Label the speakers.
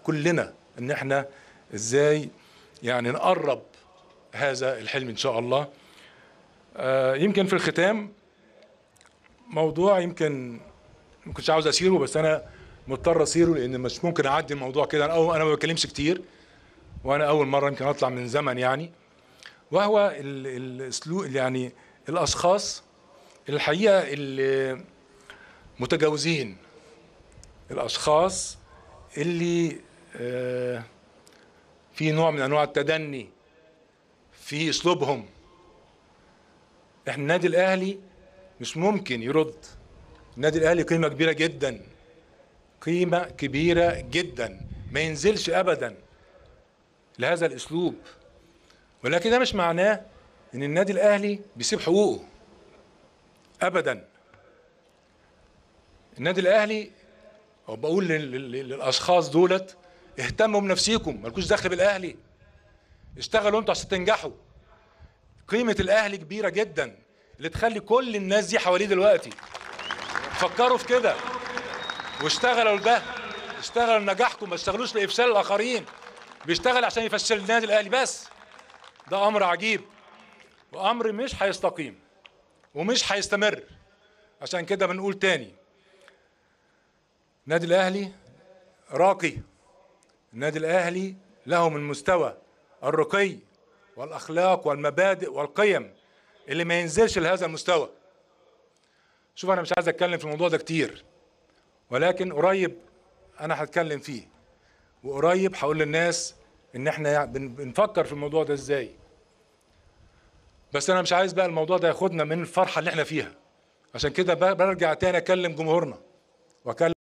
Speaker 1: كلنا ان احنا ازاي يعني نقرب هذا الحلم ان شاء الله آه، يمكن في الختام موضوع يمكن ما كنتش عاوز اسيره بس انا مضطر اسيره لان مش ممكن اعدي الموضوع كده انا أول انا ما بتكلمش كتير وانا اول مره يمكن اطلع من زمن يعني وهو ال- الاسلوب يعني الاشخاص الحقيقه اللي متجاوزين الاشخاص اللي آه، في نوع من انواع التدني في اسلوبهم احنا النادي الاهلي مش ممكن يرد النادي الاهلي قيمه كبيره جدا قيمه كبيره جدا ما ينزلش ابدا لهذا الاسلوب ولكن ده مش معناه ان النادي الاهلي بيسيب حقوقه ابدا النادي الاهلي وبقول لل- لل- للاشخاص دولت اهتموا بنفسيكم مالكوش دخل بالاهلي اشتغلوا انتوا عشان تنجحوا قيمه الاهلي كبيره جدا اللي تخلي كل الناس دي حواليه دلوقتي فكروا في كده واشتغلوا لده اشتغلوا لنجاحكم ما اشتغلوش لافشال الاخرين بيشتغل عشان يفشل النادي الاهلي بس ده امر عجيب وامر مش هيستقيم ومش هيستمر عشان كده بنقول تاني النادي الاهلي راقي النادي الاهلي له من مستوى الرقي والاخلاق والمبادئ والقيم اللي ما ينزلش لهذا المستوى شوف انا مش عايز اتكلم في الموضوع ده كتير ولكن قريب انا هتكلم فيه وقريب هقول للناس ان احنا بن- بنفكر في الموضوع ده ازاي بس انا مش عايز بقى الموضوع ده ياخدنا من الفرحه اللي احنا فيها عشان كده ب- برجع تاني اكلم جمهورنا واكلم